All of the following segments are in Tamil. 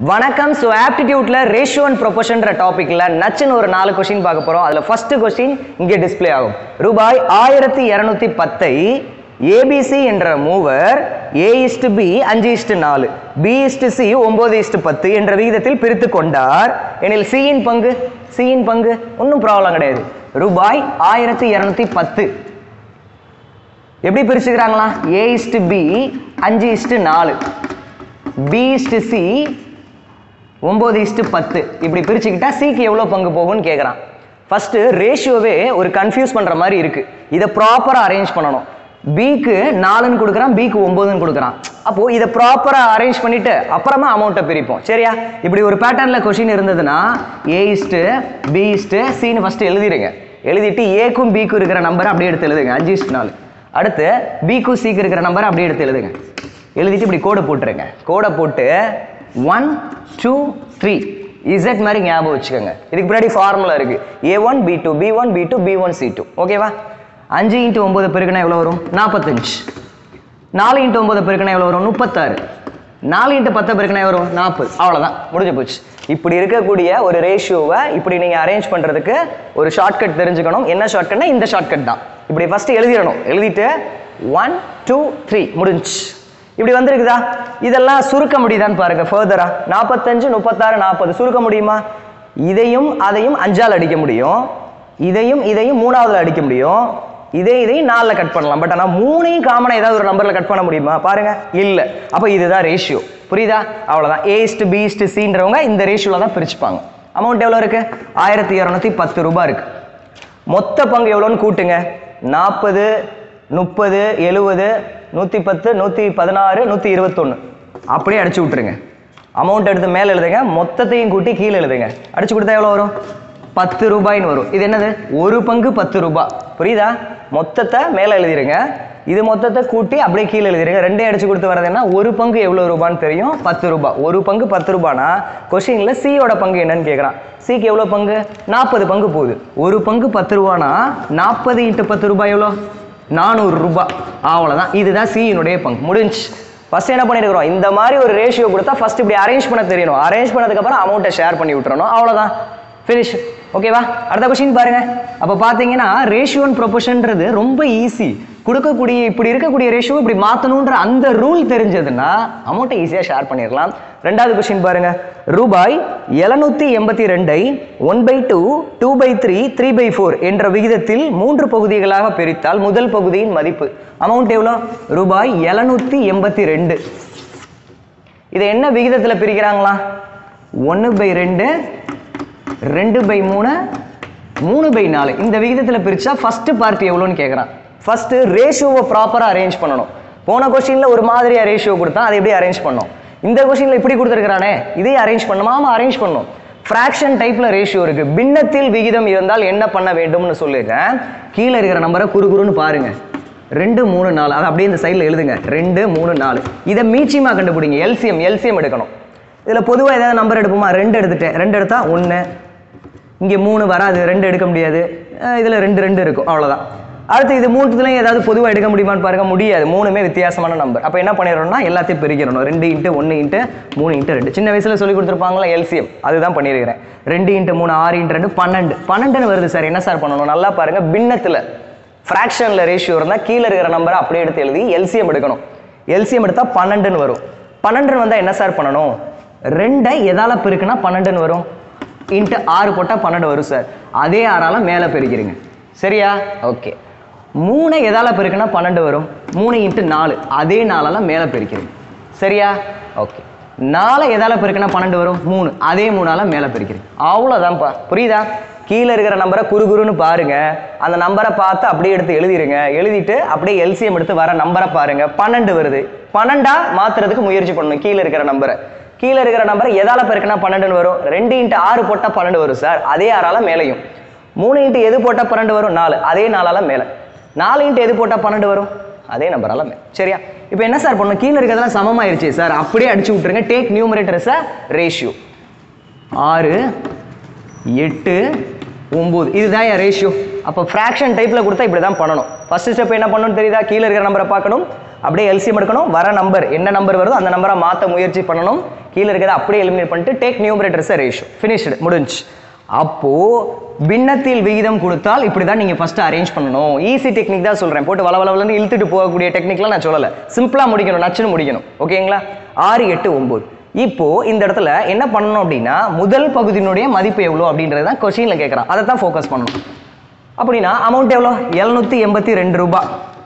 வணக்கம் ஸோ ஆப்டிடியூட்ல ரேஷியோ அண்ட் ப்ரொபோஷன்ற டாபிக்ல நச்சுன்னு ஒரு நாலு கொஸ்டின் பார்க்க போறோம் அதுல ஃபர்ஸ்ட் கொஸ்டின் இங்கே டிஸ்ப்ளே ஆகும் ரூபாய் ஆயிரத்தி இரநூத்தி பத்தை ஏபிசி என்ற மூவர் ஏ இஸ்டு பி அஞ்சு இஸ்டு நாலு பி இஸ்டு சி ஒன்பது இஸ்டு பத்து என்ற விகிதத்தில் பிரித்து கொண்டார் எனில் சியின் பங்கு சியின் பங்கு ஒன்றும் ப்ராப்ளம் கிடையாது ரூபாய் ஆயிரத்தி இரநூத்தி பத்து எப்படி பிரிச்சுக்கிறாங்களா ஏ இஸ்டு பி அஞ்சு இஸ்டு நாலு பி இஸ்டு சி ஒம்பது இஸ்டு பத்து இப்படி பிரிச்சுக்கிட்டா சிக்கு எவ்வளோ பங்கு போகும்னு கேட்குறான் ஃபர்ஸ்ட் ரேஷியோவே ஒரு கன்ஃபியூஸ் பண்ணுற மாதிரி இருக்கு இதை ப்ராப்பராக அரேஞ்ச் பண்ணணும் பிக்கு நாலுன்னு கொடுக்குறான் பிக்கு ஒம்பதுன்னு கொடுக்குறான் அப்போ இதை ப்ராப்பராக அரேஞ்ச் பண்ணிட்டு அப்புறமா அமௌண்ட்டை பிரிப்போம் சரியா இப்படி ஒரு பேட்டர்ன்ல கொஷின் இருந்ததுன்னா ஏ இஸ்ட்டு பி இஸ்ட்டு சின்னு ஃபர்ஸ்ட் எழுதிடுங்க எழுதிட்டு ஏக்கும் பிக்கும் இருக்கிற நம்பரை அப்படியே எடுத்து எழுதுங்க அஞ்சு இஸ்ட்டு நாலு அடுத்து பிக்கும் சிக்கு இருக்கிற நம்பரை அப்படியே எடுத்து எழுதுங்க எழுதிட்டு இப்படி கோடை போட்டுருங்க கோடை போட்டு ஒன் டூ த்ரீ இசட் மாதிரி ஞாபகம் வச்சுக்கோங்க இதுக்கு பின்னாடி ஃபார்முலா இருக்கு A one B two B one B two B one C two ஓகேவா அஞ்சு இன்ட்டு ஒம்பது பெருக்குனா எவ்வளோ வரும் நாற்பத்தஞ்சு நாலு இன்ட்டு ஒம்பது பெருக்குனா எவ்வளோ வரும் முப்பத்தாறு நாலு இன்ட்டு பத்து பெருக்குனா எவ்வளோ வரும் நாற்பது அவ்வளோதான் முடிஞ்சு போச்சு இப்படி இருக்கக்கூடிய ஒரு ரேஷியோவை இப்படி நீங்கள் அரேஞ்ச் பண்ணுறதுக்கு ஒரு ஷார்ட்கட் தெரிஞ்சுக்கணும் என்ன ஷார்ட்கட்னா இந்த ஷார்ட்கட் தான் இப்படி ஃபஸ்ட்டு எழுதிடணும் எழுதிட்டு ஒன் டூ த்ரீ முடிஞ்சு இப்படி வந்திருக்குதா இதெல்லாம் சுருக்க முடியுதான்னு பாருங்க ஃபர்தரா நாற்பத்தஞ்சு முப்பத்தாறு நாற்பது சுருக்க முடியுமா இதையும் அதையும் அஞ்சால் அடிக்க முடியும் இதையும் இதையும் மூணாவதுல அடிக்க முடியும் இதே இதையும் நாலில் கட் பண்ணலாம் பட் ஆனால் மூணையும் காமனாக ஏதாவது ஒரு நம்பரில் கட் பண்ண முடியுமா பாருங்க இல்லை அப்போ இதுதான் ரேஷியோ புரியுதா அவ்வளோதான் ஏஸ்ட் பிஸ்ட் சின்றவங்க இந்த ரேஷியோவில் தான் பிரிச்சுப்பாங்க அமௌண்ட் எவ்வளோ இருக்கு ஆயிரத்தி இரநூத்தி பத்து ரூபாய் இருக்கு மொத்த பங்கு எவ்வளோன்னு கூட்டுங்க நாற்பது முப்பது எழுபது நூற்றி பத்து நூற்றி பதினாறு நூற்றி இருபத்தொன்று அப்படியே அடிச்சு விட்ருங்க அமௌண்ட் எடுத்து மேலே எழுதுங்க மொத்தத்தையும் கூட்டி கீழே எழுதுங்க அடிச்சு கொடுத்தா எவ்வளோ வரும் பத்து ரூபாய்ன்னு வரும் இது என்னது ஒரு பங்கு பத்து ரூபாய் புரியுதா மொத்தத்தை மேலே எழுதிருங்க இது மொத்தத்தை கூட்டி அப்படியே கீழே எழுதிருங்க ரெண்டே அடிச்சு கொடுத்து வரதுன்னா ஒரு பங்கு எவ்வளோ ரூபான்னு தெரியும் பத்து ரூபாய் ஒரு பங்கு பத்து ரூபானா கொஷினில் சியோட பங்கு என்னன்னு கேட்குறான் சிக்கு எவ்வளோ பங்கு நாற்பது பங்கு போகுது ஒரு பங்கு பத்து ரூபானா நாற்பது இன்ட்டு பத்து ரூபாய் எவ்வளோ நானூறு ரூபாய் அவ்வளோதான் இதுதான் சியினுடைய பங்கு முடிஞ்சு ஃபர்ஸ்ட் என்ன பண்ணிருக்கிறோம் இந்த மாதிரி ஒரு ரேஷியோ கொடுத்தா ஃபர்ஸ்ட் இப்படி அரேஞ்ச் பண்ண தெரியணும் அரேஞ்ச் பண்ணதுக்கப்புறம் அமௌண்ட்டை ஷேர் பண்ணி விட்டுறணும் அவ்வளோதான் ஃபினிஷ் ஓகேவா அடுத்த கொஸ்டின் பாருங்க அப்போ பார்த்தீங்கன்னா ரேஷியோ அண்ட் ப்ரொபோஷன்றது ரொம்ப ஈஸி கொடுக்கக்கூடிய இப்படி இருக்கக்கூடிய ரேஷியோ இப்படி மாற்றணுன்ற அந்த ரூல் தெரிஞ்சதுன்னா அமௌண்ட்டை ஈஸியாக ஷேர் பண்ணிடலாம் ரெண்டாவது கொஸ்டின் பாருங்க ரூபாய் எழுநூத்தி எண்பத்தி ரெண்டை one by two two by three three by four என்ற விகிதத்தில் மூன்று பகுதிகளாக பிரித்தால் முதல் பகுதியின் மதிப்பு அமௌண்ட் எவ்வளோ ரூபாய் எழுநூத்தி எண்பத்தி ரெண்டு இதை என்ன விகிதத்தில் பிரிக்கிறாங்களா ஒன்று பை ரெண்டு ரெண்டு பை மூணு மூணு பை நாலு இந்த விகிதத்தில் பிரித்தா ஃபஸ்ட்டு பார்ட்டி எவ்வளோன்னு கேட்குறான் ஃபஸ்ட்டு ரேஷியோவை ப்ராப்பராக அரேஞ்ச் பண்ணணும் போன கொஸ்டினில் ஒரு மாதிரியாக ரேஷியோ கொடுத்தா அதை எப்படி அரேஞ்ச் பண்ணணும் இந்த கொஸ்டினில் இப்படி கொடுத்துருக்கானே இதே அரேஞ்ச் பண்ணுமா ஆமாம் அரேஞ்ச் பண்ணணும் ஃப்ராக்ஷன் டைப்பில் ரேஷியோ இருக்கு பின்னத்தில் விகிதம் இருந்தால் என்ன பண்ண வேண்டும்னு சொல்லியிருக்கேன் கீழே இருக்கிற நம்பரை குறுகுறுன்னு பாருங்க ரெண்டு மூணு நாலு அதை அப்படியே இந்த சைடில் எழுதுங்க ரெண்டு மூணு நாலு இதை மீச்சியமாக கண்டுபிடிங்க எல்சிஎம் எல்சிஎம் எடுக்கணும் இதில் பொதுவாக ஏதாவது நம்பர் எடுப்போமா ரெண்டு எடுத்துட்டேன் ரெண்டு எடுத்தா ஒன்று இங்கே மூணு வராது ரெண்டு எடுக்க முடியாது இதில் ரெண்டு ரெண்டு இருக்கும் அவ்வளோதான் அடுத்து இது மூணுத்துலையும் ஏதாவது பொதுவாக எடுக்க முடியுமான்னு பாருங்க முடியாது மூணுமே வித்தியாசமான நம்பர் அப்போ என்ன பண்ணிடணும்னா எல்லாத்தையும் பிரிக்கிறணும் ரெண்டு இன்ட்டு ஒன்று இன்ட்டு மூணு இன்ட்டு ரெண்டு சின்ன வயசில் சொல்லி கொடுத்துருப்பாங்களா எல்சிஎம் அதுதான் பண்ணியிருக்கிறேன் ரெண்டு இன்ட்டு மூணு ஆறு இன்ட்டு ரெண்டு பன்னெண்டு பன்னெண்டுன்னு வருது சார் என்ன சார் பண்ணணும் நல்லா பாருங்க பின்னத்தில் ஃப்ராக்ஷனில் ரேஷியோ இருந்தால் கீழே இருக்கிற நம்பரை அப்படியே எடுத்து எழுதி எல்சிஎம் எடுக்கணும் எல்சிஎம் எடுத்தால் பன்னெண்டுன்னு வரும் பன்னெண்டுன்னு வந்தால் என்ன சார் பண்ணணும் ரெண்டை எதால பெருக்குனா பன்னெண்டுன்னு வரும் இன்ட்டு ஆறு போட்டால் பன்னெண்டு வரும் சார் அதே ஆறால மேலே பெருக்கிறீங்க சரியா ஓகே மூணை எதால பெருக்குனா பன்னெண்டு வரும் மூணு இன்ட்டு நாலு அதே நாளால மேலே பெருக்கிறீங்க சரியா ஓகே நாலை எதால பெருக்குனா பன்னெண்டு வரும் மூணு அதே மூணால மேலே பெருக்கிறீங்க அவ்வளோதான்ப்பா புரியுதா கீழே இருக்கிற நம்பரை குறு குறுன்னு பாருங்க அந்த நம்பரை பார்த்து அப்படியே எடுத்து எழுதிருங்க எழுதிட்டு அப்படியே எல்சிஎம் எடுத்து வர நம்பரை பாருங்க பன்னெண்டு வருது பன்னெண்டா மாத்துறதுக்கு முயற்சி பண்ணணும் கீழே இருக்கிற நம்பரை கீழே இருக்கிற நம்பரை எதால பெருக்கினா பன்னெண்டுன்னு வரும் ரெண்டு இன்ட்டு ஆறு போட்டால் பன்னெண்டு வரும் சார் அதே ஆறால மேலையும் மூணு இன்ட்டு எது போட்டால் பன்னெண்டு வரும் நாலு அதே நாலால மேலே நாலு இன்ட்டு எது போட்டால் பன்னெண்டு வரும் அதே நம்பரால மேலே சரியா இப்போ என்ன சார் பண்ணணும் கீழே இருக்கிறதெல்லாம் சமமாயிருச்சு சார் அப்படியே அடிச்சு விட்டுருங்க டேக் நியூமரேட்டர் இஸ் ரேஷியோ ஆறு எட்டு ஒம்பது இதுதான் என் ரேஷியோ அப்போ ஃப்ராக்ஷன் டைப்பில் கொடுத்தா இப்படி தான் பண்ணணும் ஃபர்ஸ்ட் ஸ்டெப் என்ன பண்ணணும்னு தெரியுதா கீழே இருக்கிற நம்பரை பார்க்கணும் அப்படியே எல்சிஎம் எடுக்கணும் வர நம்பர் என்ன நம்பர் வருதோ அந்த நம்பரை மாற்ற முயற்சி பண்ணணும் கீழே இருக்கிறத அப்படியே எலிமினேட் பண்ணிட்டு டேக் நியூமரேட்டர்ஸ் ரேஷியோ ஃபினிஷ்டு முடிஞ்சு அப்போ பின்னத்தில் விகிதம் கொடுத்தால் இப்படி தான் நீங்கள் ஃபர்ஸ்ட் அரேஞ்ச் பண்ணணும் ஈஸி டெக்னிக் தான் சொல்கிறேன் போட்டு வள வளவலன்னு இழுத்துட்டு போகக்கூடிய டெக்னிக்லாம் நான் சொல்லலை சிம்பிளாக முடிக்கணும் நச்சுன்னு முடிக்கணும் ஓகேங்களா ஆறு எட்டு ஒம்பது இப்போ இந்த இடத்துல என்ன பண்ணணும் அப்படின்னா முதல் பகுதியினுடைய மதிப்பு எவ்வளோ அப்படின்றது தான் கொஷினில் கேட்குறான் அதை தான் ஃபோக்கஸ் பண்ணணும் அப்படின்னா அமௌண்ட் எவ்வளோ எழுநூற்றி எண்பத்தி ரெண்டு ரூபாய்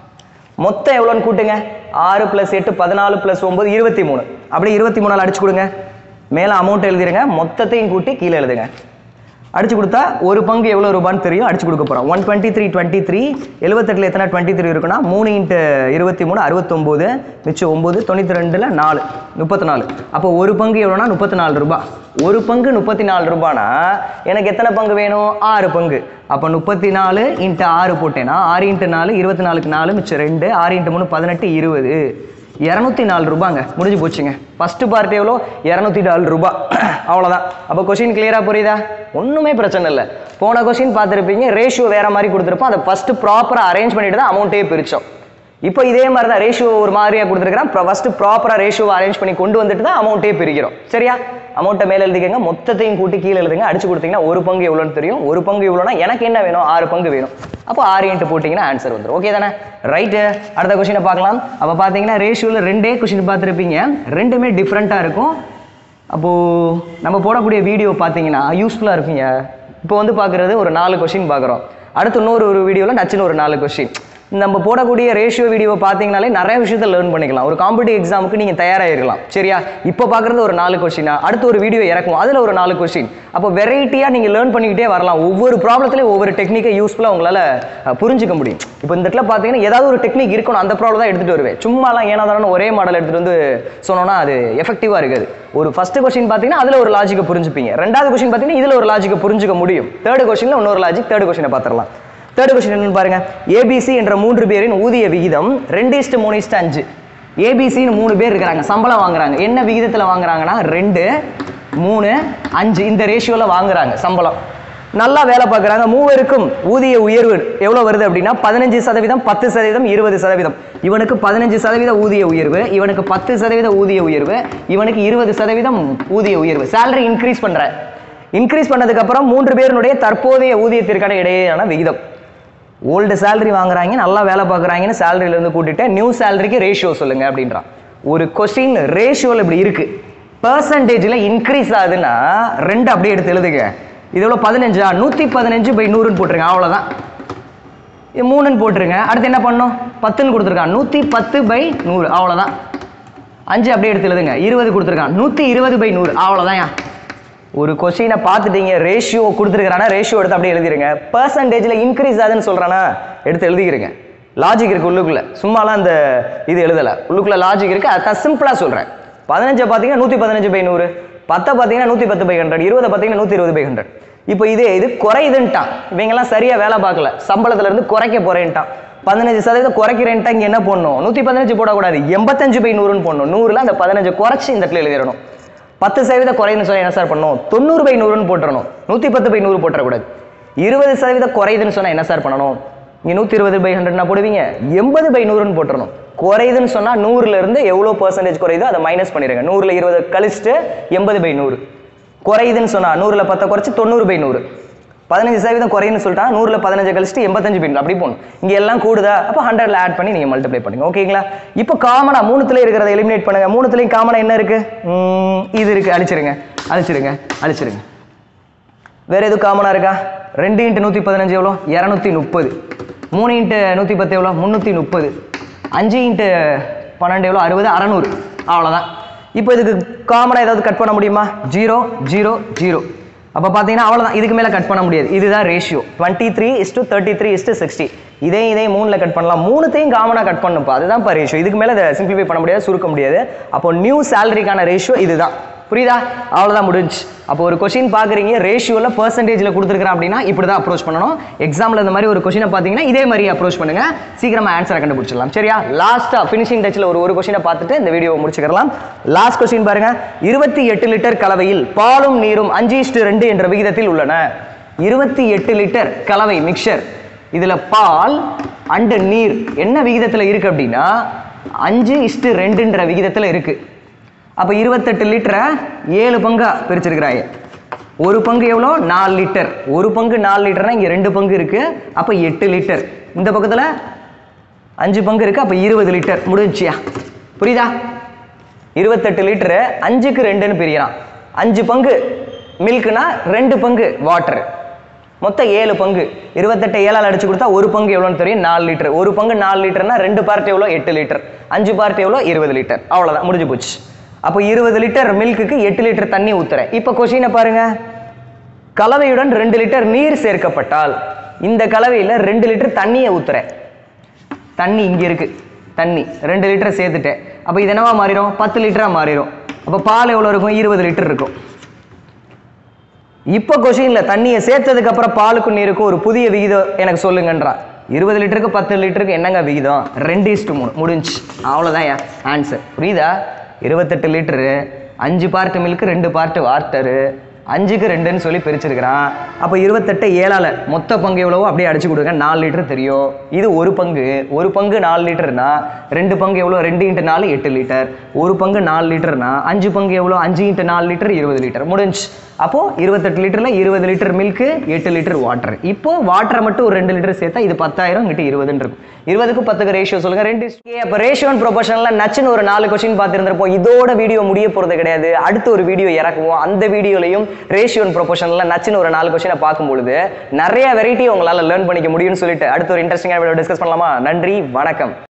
மொத்தம் எவ்வளோன்னு கூட்டுங்க ஆறு ப்ளஸ் எட்டு பதினாலு ப்ளஸ் ஒம்பது இருபத்தி மூணு அப்படியே இருபத்தி மூணால் அடிச்சு கொடுங்க மேலே அமௌண்ட் எழுதிருங்க மொத்தத்தையும் கூட்டி கீழே எழுதுங்க அடிச்சு கொடுத்தா ஒரு பங்கு எவ்வளோ ரூபான்னு தெரியும் அடிச்சு கொடுக்க போகிறோம் one twenty three twenty three எழுபத்தெட்டில் எத்தனை டுவெண்ட்டி த்ரீ இருக்குன்னா மூணு இன்ட்டு இருபத்தி மூணு அறுபத்தொம்போது மிச்சம் ஒம்பது தொண்ணூற்றி ரெண்டில் நாலு முப்பத்தி நாலு அப்போ ஒரு பங்கு எவ்வளோனா முப்பத்தி நாலு ரூபாய் ஒரு பங்கு முப்பத்தி நாலு ரூபானா எனக்கு எத்தனை பங்கு வேணும் ஆறு பங்கு அப்போ முப்பத்தி நாலு இன்ட்டு ஆறு போட்டேன்னா ஆறு இன்ட்டு நாலு இருபத்தி நாலுக்கு நாலு மிச்சம் ரெண்டு ஆறு இன்ட்டு மூணு பதினெட்டு இருபது இரநூத்தி நாலு ரூபாங்க முடிஞ்சு போச்சுங்க ஃபர்ஸ்ட் பார்ட் எவ்வளோ இரநூத்தி நாலு ரூபாய் அவ்வளோதான் அப்போ கொஷின் கிளியராக புரியுதா ஒன்றுமே பிரச்சனை இல்லை போன கொஷின் பார்த்துருப்பீங்க ரேஷியோ வேற மாதிரி கொடுத்துருப்போம் அதை ஃபர்ஸ்ட் ப்ராப்பராக அரேஞ்ச் பண்ணிட்டு தான் அமௌண்ட்டே பிரித்தோம் இப்போ இதே மாதிரி தான் ரேஷியோ ஒரு மாதிரியாக கொடுத்துருக்கிறேன் ஃபர்ஸ்ட் ப்ராப்பராக ரேஷியோவை அரேஞ்ச் பண்ணி கொண்டு வந்துட்டு தான் அமௌண்ட்டே பிரிக்கிறோம் சரியா அமௌண்ட்டை மேலே எழுதிக்கங்க மொத்தத்தையும் கூட்டி கீழே எழுதுங்க அடிச்சு கொடுத்தீங்கன்னா ஒரு பங்கு எவ்வளோன்னு தெரியும் ஒரு பங்கு எவ்வளோனா எனக்கு என்ன வேணும் ஆறு பங்கு வேணும் அப்போ ஆறு இன்ட்டு போட்டிங்கன்னா ஆன்சர் வந்துடும் ஓகே தானே ரைட்டு அடுத்த கொஷினை பார்க்கலாம் அப்போ பார்த்தீங்கன்னா ரேஷியோவில் ரெண்டே கொஷின் பார்த்துருப்பீங்க ரெண்டுமே டிஃப்ரெண்ட்டாக இருக்கும் அப்போது நம்ம போடக்கூடிய வீடியோ பார்த்தீங்கன்னா யூஸ்ஃபுல்லாக இருக்குங்க இப்போ வந்து பார்க்குறது ஒரு நாலு கொஷின் பார்க்குறோம் அடுத்து இன்னொரு ஒரு வீடியோவில் நச்சுன்னு ஒரு நாலு கொஷின் நம்ம போடக்கூடிய ரேஷியோ வீடியோவை பார்த்தீங்கனாலே நிறைய விஷயத்தை லேர்ன் பண்ணிக்கலாம் ஒரு காம்படிட்டிவ் எக்ஸாமுக்கு நீங்கள் தயாராகிருக்கலாம் சரியா இப்போ பார்க்குறது ஒரு நாலு கொஷினா அடுத்து ஒரு வீடியோ இறக்கும் அதில் ஒரு நாலு கொஷின் அப்போ வெரைட்டியாக நீங்கள் லேர்ன் பண்ணிக்கிட்டே வரலாம் ஒவ்வொரு ப்ராப்ளத்துலேயும் ஒவ்வொரு டெக்னிக்கை யூஸ்ஃபுல்லாக உங்களால் அஹ், புரிஞ்சுக்க முடியும் இப்போ இந்த இடத்துல பார்த்தீங்கன்னா ஏதாவது ஒரு டெக்னிக் இருக்கணும் அந்த ப்ராப்ளம் தான் எடுத்துகிட்டு வருவேன் சும்மாலாம் ஏனாதான ஒரே மாடல் எடுத்துகிட்டு வந்து சொன்னோன்னா அது எஃபெக்டிவாக இருக்காது ஒரு ஃபர்ஸ்ட் கொஸ்டின் பார்த்தீங்கன்னா அதில் ஒரு லாஜிக்கை புரிஞ்சுப்பீங்க ரெண்டாவது கொஸ்டின் பார்த்தீங்கன்னா இதில் ஒரு லாஜிக்கை புரிஞ்சுக்க முடியும் தேர்ட் கொஸ்டினில் இன்னொரு லாஜிக் தேர்ட் கொஸ்டினை பார்த்துடலாம் தேர்ட் கொஸ்டின் என்னன்னு பாருங்க ஏபிசி என்ற மூன்று பேரின் ஊதிய விகிதம் ரெண்டு இஸ்டு மூணு இஸ்டு அஞ்சு ஏபிசின்னு மூணு பேர் இருக்கிறாங்க சம்பளம் வாங்குறாங்க என்ன விகிதத்தில் வாங்குறாங்கன்னா ரெண்டு மூணு அஞ்சு இந்த ரேஷியோவில் வாங்குறாங்க சம்பளம் நல்லா வேலை பார்க்குறாங்க மூவருக்கும் ஊதிய உயர்வு எவ்வளோ வருது அப்படின்னா பதினஞ்சு சதவீதம் பத்து சதவீதம் இருபது சதவீதம் இவனுக்கு பதினஞ்சு சதவீத ஊதிய உயர்வு இவனுக்கு பத்து சதவீத ஊதிய உயர்வு இவனுக்கு இருபது சதவீதம் ஊதிய உயர்வு சேலரி இன்க்ரீஸ் பண்ற இன்க்ரீஸ் பண்ணதுக்கு அப்புறம் மூன்று பேருடைய தற்போதைய ஊதியத்திற்கான இடையேயான விகிதம் ஓல்டு சேலரி வாங்குறாங்க நல்லா வேலை பார்க்குறாங்கன்னு சேலரியில இருந்து கூட்டிட்டு நியூ சேலரிக்கு ரேஷியோ சொல்லுங்க அப்படின்றான் ஒரு கொஸ்டின் ரேஷியோவில் இப்படி இருக்கு பர்சன்டேஜில் இன்க்ரீஸ் ஆகுதுன்னா ரெண்டு அப்படியே எடுத்து எழுதுங்க இது எவ்வளோ பதினஞ்சா நூற்றி பதினஞ்சு பை நூறுன்னு போட்டுருங்க அவ்வளோதான் இது மூணுன்னு போட்டுருங்க அடுத்து என்ன பண்ணணும் பத்துன்னு கொடுத்துருக்கான் நூற்றி பத்து பை நூறு அவ்வளோதான் அஞ்சு அப்படியே எடுத்து எழுதுங்க இருபது கொடுத்துருக்கான் நூற்றி இருபது பை நூறு அவ்வளோதான் ஒரு கொஸ்டினை பார்த்துட்டீங்க ரேஷியோ கொடுத்துருக்கானா ரேஷியோ எடுத்து அப்படியே எழுதிருங்க பர்சன்டேஜில் இன்க்ரீஸ் ஆகுதுன்னு சொல்கிறானா எடுத்து எழுதிக்கிறங்க லாஜிக் இருக்கு உள்ளுக்குள்ள சும்மாலாம் அந்த இது எழுதலை உள்ளுக்குள்ள லாஜிக் இருக்கு அதான் சிம்பிளாக சொல்கிறேன் பதினஞ்சை பார்த்தீங்கன்னா நூற்றி பதினஞ்சு பை நூறு பத்தை பார்த்தீங்கன்னா நூற்றி பத்து பை ஹண்ட்ரட் இருபதை பார்த்தீங்கன்னா நூற்றி இருபது பை ஹண்ட்ரட் இப்போ இதே இது குறையுதுன்ட்டான் இவங்கெல்லாம் சரியாக வேலை பார்க்கல சம்பளத்துல இருந்து குறைக்க போறேன்ட்டான் பதினஞ்சு சதவீதம் குறைக்கிறேன்ட்டா இங்கே என்ன பண்ணணும் நூற்றி பதினஞ்சு போடக்கூடாது எண்பத்தஞ்சு பை நூறுன்னு போடணும் நூறுல அந்த பதினஞ்சு குறைச்சி இந்த இடத்துல எழுதிடணும் பத்து சதவீதம் குறையுதுன்னு சொல்லி என்ன சார் பண்ணணும் தொண்ணூறு பை நூறுன்னு போட்டுறணும் நூற்றி பத்து பை நூறு போட்டுறக்கூடாது இருபது சதவீதம் குறையுதுன்னு சொன்னால் என்ன சார் பண்ணணும் இங்கே நூற்றி இருபது பை ஹண்ட்ரட்னா போடுவீங்க எண்பது பை நூறுன்னு போட்டுறணும் குறையுதுன்னு சொன்னால் நூறுல இருந்து எவ்வளோ பர்சன்டேஜ் குறையுதோ அதை மைனஸ் பண்ணிடுங்க நூறுல இருபது கழிச்சுட்டு எண்பது பை நூறு குறையுதுன்னு சொன்னா நூறுல பத்தை குறைச்சி தொண்ணூறு பை நூறு பதினஞ்சு சதவீதம் குறையுன்னு சொல்லிட்டா நூறுல பதினஞ்சு கழிச்சுட்டு எண்பத்தஞ்சு பை நூறு அப்படி போகணும் இங்க எல்லாம் கூடுதா அப்போ ஹண்ட்ரட்ல ஆட் பண்ணி நீங்க மல்டிப்ளை பண்ணுங்க ஓகேங்களா இப்போ காமனா மூணுத்துல இருக்கிறத எலிமினேட் பண்ணுங்க மூணுத்துலயும் காமனா என்ன இருக்கு ம், இது இருக்கு அழிச்சிருங்க அழிச்சிருங்க அழிச்சிருங்க வேற எதுவும் காமனா இருக்கா ரெண்டு இன்ட்டு நூற்றி பதினஞ்சு எவ்வளோ இரநூத்தி முப்பது மூணு இன்ட்டு நூற்றி பத்து எவ்வளோ முந்நூற்றி முப்பது அஞ்சு இன்ட்டு பன்னெண்டு எவ்வளோ அறுபது அறநூறு அவ்வளோதான் இப்போ இதுக்கு காமனாக ஏதாவது கட் பண்ண முடியுமா ஜீரோ ஜீரோ ஜீரோ அப்போ பார்த்தீங்கன்னா அவ்வளோதான் இதுக்கு மேலே கட் பண்ண முடியாது இதுதான் ratio twenty three is to thirty three is to sixty இதே இதே மூணில் கட் பண்ணலாம் மூணுத்தையும் காமனாக கட் பண்ணுப்பா அதுதான் இப்போ ரேஷியோ இதுக்கு மேலே இதை சிம்பிளிஃபை பண்ண முடியாது சுருக்க முடியாது அப்போ நியூ சேலரிக்கான ரேஷியோ இதுதான் புரியுதா அவ்வளோதான் முடிஞ்சு அப்போ ஒரு கொஷின் பார்க்குறீங்க ரேஷியோவில் பர்சன்டேஜில் கொடுத்துருக்குறேன் அப்படின்னா இப்படி தான் அப்ரோச் பண்ணணும் எக்ஸாமில் இந்த மாதிரி ஒரு கொஷினை பார்த்தீங்கன்னா இதே மாதிரி அப்ரோச் பண்ணுங்க சீக்கிரமா ஆன்சரை கண்டுபிடிச்சிடலாம் சரியா லாஸ்ட்டாக ஃபினிஷிங் டச்சில் ஒரு ஒரு கொஷினை பார்த்துட்டு இந்த வீடியோவை முடிச்சுக்கலாம் லாஸ்ட் கொஸ்டின் பாருங்க இருபத்தி எட்டு லிட்டர் கலவையில் பாலும் நீரும் அஞ்சு இஸ்டு ரெண்டு என்ற விகிதத்தில் உள்ளன இருபத்தி எட்டு லிட்டர் கலவை மிக்சர் இதில் பால் அண்டு நீர் என்ன விகிதத்தில் இருக்கு அப்படின்னா அஞ்சு இஸ்டு ரெண்டுன்ற விகிதத்தில் இருக்குது அப்போ இருபத்தெட்டு லிட்டரை ஏழு பங்கா பிரிச்சிருக்கிறாங்க ஒரு பங்கு எவ்வளோ நாலு லிட்டர் ஒரு பங்கு நாலு லிட்டர்னா இங்கே ரெண்டு பங்கு இருக்குது அப்போ எட்டு லிட்டர் இந்த பக்கத்தில் அஞ்சு பங்கு இருக்குது அப்போ இருபது லிட்டர் முடிஞ்சியா புரியுதா இருபத்தெட்டு லிட்டரு அஞ்சுக்கு ரெண்டுன்னு பிரியலாம் அஞ்சு பங்கு மில்க்குனா ரெண்டு பங்கு வாட்டர் மொத்தம் ஏழு பங்கு இருபத்தெட்டு ஏழால் அடிச்சு கொடுத்தா ஒரு பங்கு எவ்வளோன்னு தெரியும் நாலு லிட்டர் ஒரு பங்கு நாலு லிட்டர்னா ரெண்டு பார்ட் எவ்வளோ எட்டு லிட்டர் அஞ்சு பார்ட் எவ்வளோ இருபது லிட்டர் அவ்வளோதான் முடிஞ்சு போச்சு அப்போ இருபது லிட்டர் மில்க்குக்கு எட்டு லிட்டர் தண்ணி ஊத்துறேன் இப்போ கொஷினை பாருங்க கலவையுடன் ரெண்டு லிட்டர் நீர் சேர்க்கப்பட்டால் இந்த கலவையில் ரெண்டு லிட்டர் தண்ணியை ஊத்துறேன் தண்ணி இங்கே இருக்கு தண்ணி ரெண்டு லிட்டர் சேர்த்துட்டேன் அப்போ இது என்னவா மாறிடும் பத்து லிட்டரா மாறிடும் அப்போ பால் எவ்வளோ இருக்கும் இருபது லிட்டர் இருக்கும் இப்போ கொஷின்ல தண்ணியை சேர்த்ததுக்கு அப்புறம் பாலுக்கும் நீருக்கும் ஒரு புதிய விகிதம் எனக்கு சொல்லுங்கன்றா இருபது லிட்டருக்கு பத்து லிட்டருக்கு என்னங்க விகிதம் ரெண்டு இஸ்டு மூணு முடிஞ்சு அவ்வளோதான் ஆன்சர் புரியுதா இருபத்தெட்டு லிட்டரு அஞ்சு பார்ட்டு மில்க்கு ரெண்டு பார்ட்டு வாட்டரு அஞ்சுக்கு ரெண்டுன்னு சொல்லி பிரிச்சிருக்கிறான் அப்போ இருபத்தெட்டு ஏழால மொத்த பங்கு எவ்வளவோ அப்படியே அடிச்சு கொடுங்க நாலு லிட்டர் தெரியும் இது ஒரு பங்கு ஒரு பங்கு நாலு லிட்டர்னா ரெண்டு பங்கு எவ்வளோ ரெண்டு இன்ட்டு நாலு எட்டு லிட்டர் ஒரு பங்கு நாலு லிட்டர்னா அஞ்சு பங்கு எவ்வளோ அஞ்சு இன்ட்டு நாலு லிட்டர் இருபது லிட்டர் முடிஞ்சு அப்போ இருபத்தெட்டு லிட்டர்ல இருபது லிட்டர் மில்க்கு எட்டு லிட்டர் வாட்டர் இப்போ வாட்டரை மட்டும் ஒரு ரெண்டு லிட்டர் சேர்த்தா இது பத்தாயிரம் இங்கிட்ட இருபதுன்னு இருக்கும் இருபதுக்கு பத்துக்கு ரேஷியோ சொல்லுங்க ரெண்டு Okay, அப்போ ரேஷியோ அண்ட் ப்ரொபோஷனல்ல நச்சுன்னு ஒரு நாலு கொஸ்டின் பார்த்துருந்துருப்போம் இதோட வீடியோ முடிய போறது கிடையாது அடுத்து ஒரு வீடியோ இறக்குவோம் அந்த வீடியோலையும் ரேஷியோ அண்ட் ப்ரொபோஷனல்ல நச்சுன்னு ஒரு நாலு கொஸ்டினை பார்க்கும் பொழுது நிறைய வெரைட்டி உங்களால லேர்ன் பண்ணிக்க முடியும்னு சொல்லிட்டு அடுத்து ஒரு இன்ட்ரெஸ்டிங்கான வீடியோ டிஸ்கஸ் பண்ணலாமா நன்றி வணக்கம்